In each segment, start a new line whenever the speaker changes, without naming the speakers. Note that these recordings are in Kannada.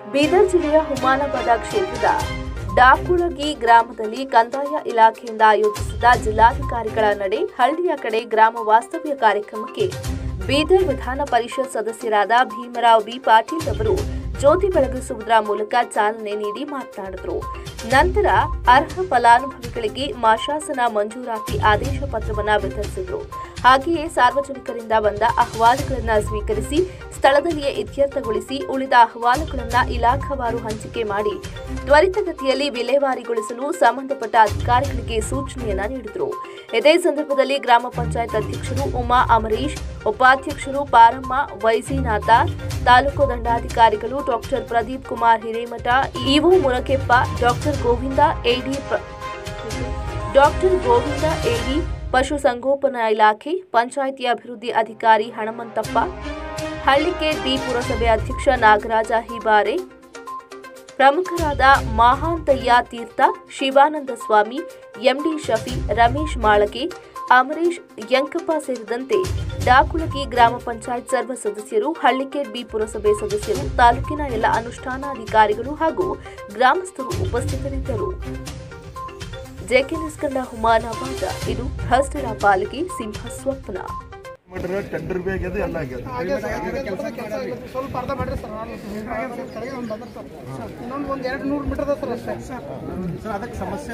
ಬೀದರ್ ಜಿಲ್ಲೆಯ ಹುಮಾನಾಬಾದ ಕ್ಷೇತ್ರದ ಡಾಕುಳಗಿ ಗ್ರಾಮದಲ್ಲಿ ಕಂದಾಯ ಇಲಾಖೆಯಿಂದ ಆಯೋಜಿಸಿದ ಜಿಲ್ಲಾಧಿಕಾರಿಗಳ ನಡೆ ಹಳ್ಳಿಯ ಕಡೆ ಗ್ರಾಮ ವಾಸ್ತವ್ಯ ಕಾರ್ಯಕ್ರಮಕ್ಕೆ ಬೀದರ್ ವಿಧಾನ ಪರಿಷತ್ ಸದಸ್ಯರಾದ ಭೀಮರಾವ್ ಬಿ ಪಾಟೀಲ್ ಅವರು ಜ್ಯೋತಿ ಬೆಳಗಿಸುವುದರ ಮೂಲಕ ಚಾಲನೆ ನೀಡಿ ಮಾತನಾಡಿದರು ನಂತರ ಅರ್ಹ ಫಲಾನುಭವಿಗಳಿಗೆ ಮಾಶಾಸನ ಮಂಜೂರಾತಿ ಆದೇಶ ಪತ್ರವನ್ನು ವಿತರಿಸಿದರು ಹಾಗೆಯೇ ಸಾರ್ವಜನಿಕರಿಂದ ಬಂದ ಅಹವಾಲುಗಳನ್ನು ಸ್ವೀಕರಿಸಿ ಸ್ಥಳದಲ್ಲಿಯೇ ಇತ್ಯರ್ಥಗೊಳಿಸಿ ಉಳಿದ ಅಹವಾಲುಗಳನ್ನು ಇಲಾಖಾವಾರು ಹಂಚಿಕೆ ಮಾಡಿ ತ್ವರಿತಗತಿಯಲ್ಲಿ ವಿಲೇವಾರಿಗೊಳಿಸಲು ಸಂಬಂಧಪಟ್ಟ ಅಧಿಕಾರಿಗಳಿಗೆ ಸೂಚನೆಯನ್ನ ನೀಡಿದರು ಇದೇ ಸಂದರ್ಭದಲ್ಲಿ ಗ್ರಾಮ ಪಂಚಾಯತ್ ಅಧ್ಯಕ್ಷರು ಉಮಾ ಅಮರೀಶ್ ಉಪಾಧ್ಯಕ್ಷರು ಪಾರಮ್ಮ ವೈಸಿನಾಥ ತಾಲೂಕು ದಂಡಾಧಿಕಾರಿಗಳು ಡಾಕ್ಟರ್ ಪ್ರದೀಪ್ ಕುಮಾರ್ ಹಿರೇಮಠ ಇವು ಮುರಕೆಪ್ಪ ಡಾಕ್ಟರ್ ಗೋವಿಂದ ಎಡಿ ಪ್ರ- ಡಾಕ್ಟರ್ ಗೋವಿಂದ ಎಡಿ ಪಶುಸಂಗೋಪನಾ ಇಲಾಖೆ ಪಂಚಾಯಿತಿ ಅಭಿವೃದ್ಧಿ ಅಧಿಕಾರಿ ಹಣಮಂತಪ್ಪ ಹಳ್ಳಿಕೆ ಡಿ ಪುರಸಭೆ ಅಧ್ಯಕ್ಷ ನಾಗರಾಜ ಹಿಬಾರೆ ಪ್ರಮುಖರಾದ ಮಹಾಂತಯ್ಯ ತೀರ್ಥ ಶಿವಾನಂದ ಸ್ವಾಮಿ ಎಂಡಿ ಶಫಿ ರಮೇಶ್ ಮಾಳಗೆ ಅಮರೇಶ್ ಯಂಕಪ್ಪ ಸೇರಿದಂತೆ ಡಾಕುಳಗಿ ಗ್ರಾಮ ಪಂಚಾಯತ್ ಸರ್ವ ಸದಸ್ಯರು ಹಳ್ಳಿಕೇಡ್ ಬಿ ಪುರಸಭೆ ಸದಸ್ಯರು ತಾಲೂಕಿನ ಎಲ್ಲ ಅನುಷ್ಠಾನಾಧಿಕಾರಿಗಳು ಹಾಗೂ ಗ್ರಾಮಸ್ಥರು ಉಪಸ್ಥಿತರಿದ್ದರು ಜೆಕೆ ನ್ಯೂಸ್ ಕನ್ನಡ ಹುಮಾನಾಬಾದ ಇದು ಭ್ರಷ್ಟರ ಪಾಲಿಗೆ ಸಿಂಹ ಸ್ವಪ್ನ
ಮಾಡ್ರ ಟೆಂಡರ್ ಬಿ ಆಗ್ಯದ ಎಲ್ಲ ಆಗ್ಯದ
ಸ್ವಲ್ಪ ಅರ್ಧ ಮಾಡ್ರಿ ಸರ್ ಕಡೆಗೆ ಒಂದು ಬಂದ್ರೆ ಸರ್ ಇನ್ನೊಂದು ಒಂದು ಎರಡು ನೂರು ಮೀಟರ್ ಸರ್ ಅಷ್ಟೇ ಸರ್
ಸರ್ ಅದಕ್ಕೆ ಸಮಸ್ಯೆ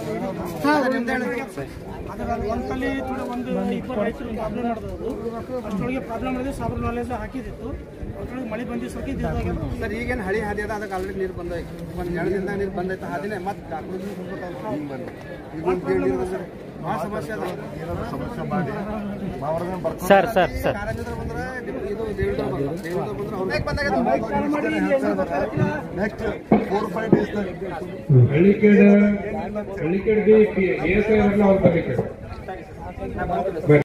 ಅದರ ಒಂದ್ಸಲಿ ಥೋಡೆ ಒಂದು ಇಬ್ಬರು ರೈತರು ಪ್ರಾಬ್ಲಮ್ ನಡೆದವು ಅಷ್ಟರೊಳಗೆ ಪ್ರಾಬ್ಲಮ್ ನಡೆದು ಸಾಬ್ರ ನಾಲೆಜ್ ಹಾಕಿದಿತ್ತು ಅಷ್ಟರೊಳಗೆ ಮಳೆ ಬಂದಿದ್ದು ಸೊಕ್ಕಿ
ಸರ್ ಈಗೇನು ಹಳಿ ಹಾದಿ ಅದ ಅದಕ್ಕೆ ಆಲ್ರೆಡಿ ನೀರು ಬಂದೈತಿ ಒಂದು ಎರಡು ದಿನದಾಗ ನೀರು ಬಂದೈತೆ ಹಾದಿನೇ ಮತ್ತೆ ಡಾಕ್ಟರ್
ಹಿಂಗ್ ಬನ್ನಿ ಇದೊಂದು ಕೇಳಿದ್ರೆ ಸರ್
ಭಾಳ ಸಮಸ್ಯೆ ಅದ
ಏನಾದ್ರು ಸಮಸ್ಯೆ ಮಾಡಿ ಅವ್ರನ್ನ ಬರ್ಕೊಂಡು
ಸರ್ ಸರ್ ಸರ್
ಕಾರಂಜಿದ್ರ ಬಂದ್ರೆ ಇದು ದೇವಿದ್ರ ಬಂದ್ರೆ ದೇವಿದ್ರ ಬಂದ್ರೆ ಅವ್ರಿಗೆ
next four five days
Hallikhed Hallikhed B S I ಅವ್ರ ಬರ್ಲಿಕ್ಕೆ